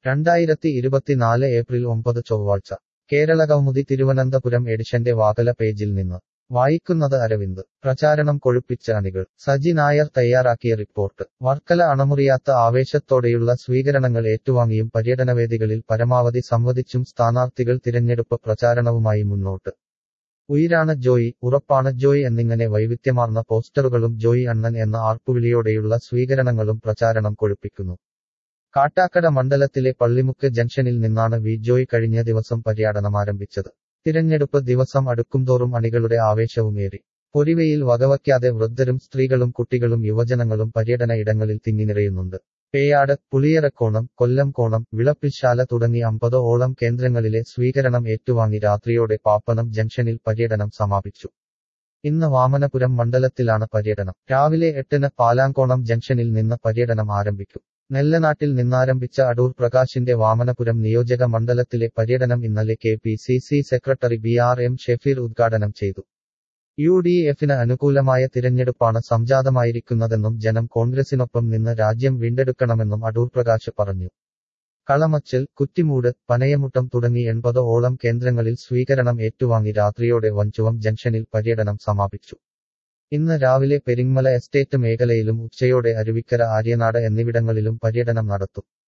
രണ്ടായിരത്തി ഇരുപത്തിനാല് ഏപ്രിൽ ഒമ്പത് ചൊവ്വാഴ്ച കേരള കൗമുദി തിരുവനന്തപുരം എഡിഷന്റെ വാതല പേജിൽ നിന്ന് വായിക്കുന്നത് അരവിന്ദ് പ്രചാരണം കൊഴുപ്പിച്ച അണികൾ സജി നായർ തയ്യാറാക്കിയ റിപ്പോർട്ട് വർക്കല അണമുറിയാത്ത ആവേശത്തോടെയുള്ള സ്വീകരണങ്ങൾ ഏറ്റുവാങ്ങിയും പര്യടനവേദികളിൽ പരമാവധി സംവദിച്ചും സ്ഥാനാർത്ഥികൾ തിരഞ്ഞെടുപ്പ് പ്രചാരണവുമായി മുന്നോട്ട് ഉയിരാണ് ജോയി ഉറപ്പാണ് ജോയ് എന്നിങ്ങനെ വൈവിധ്യമാർന്ന പോസ്റ്ററുകളും ജോയി അണ്ണൻ എന്ന ആർപ്പുവിളിയോടെയുള്ള സ്വീകരണങ്ങളും പ്രചാരണം കൊഴുപ്പിക്കുന്നു കാട്ടാക്കട മണ്ഡലത്തിലെ പള്ളിമുക്ക് ജംഗ്ഷനിൽ നിന്നാണ് വി ജോയ് കഴിഞ്ഞ ദിവസം പര്യടനം ആരംഭിച്ചത് തിരഞ്ഞെടുപ്പ് ദിവസം അടുക്കുംതോറും അണികളുടെ ആവേശവുമേറി പൊരിവയിൽ വകവയ്ക്കാതെ വൃദ്ധരും സ്ത്രീകളും കുട്ടികളും യുവജനങ്ങളും പര്യടന ഇടങ്ങളിൽ തിങ്ങിനിറയുന്നുണ്ട് പേയാട് പുളിയറക്കോണം കൊല്ലം കോണം വിളപ്പിൽശാല തുടങ്ങി അമ്പത് ഓളം കേന്ദ്രങ്ങളിലെ സ്വീകരണം ഏറ്റുവാങ്ങി രാത്രിയോടെ പാപ്പനം ജംഗ്ഷനിൽ പര്യടനം സമാപിച്ചു ഇന്ന് വാമനപുരം മണ്ഡലത്തിലാണ് പര്യടനം രാവിലെ എട്ടിന് പാലാങ്കോണം ജംഗ്ഷനിൽ നിന്ന് പര്യടനം ആരംഭിക്കും നെല്ലനാട്ടിൽ നിന്നാരംഭിച്ച അടൂർ പ്രകാശിന്റെ വാമനപുരം നിയോജക മണ്ഡലത്തിലെ പര്യടനം ഇന്നലെ K P C C secretary B R M Shefeer ഉദ്ഘാടനം ചെയ്തു യു ഡി എഫിന് അനുകൂലമായ തിരഞ്ഞെടുപ്പാണ് സംജാതമായിരിക്കുന്നതെന്നും ജനം കോൺഗ്രസിനൊപ്പം നിന്ന് രാജ്യം വീണ്ടെടുക്കണമെന്നും അടൂർ പ്രകാശ് പറഞ്ഞു കളമച്ചൽ കുറ്റിമൂട് പനയമുട്ടം തുടങ്ങി എൺപത് ഓളം കേന്ദ്രങ്ങളിൽ സ്വീകരണം ഏറ്റുവാങ്ങി രാത്രിയോടെ വഞ്ചുവം ജംഗ്ഷനിൽ പര്യടനം സമാപിച്ചു ഇന്ന് രാവിലെ പെരിങ്ങമല എസ്റ്റേറ്റ് മേഖലയിലും ഉച്ചയോടെ അരുവിക്കര ആര്യനാട് എന്നിവിടങ്ങളിലും പര്യടനം നടത്തും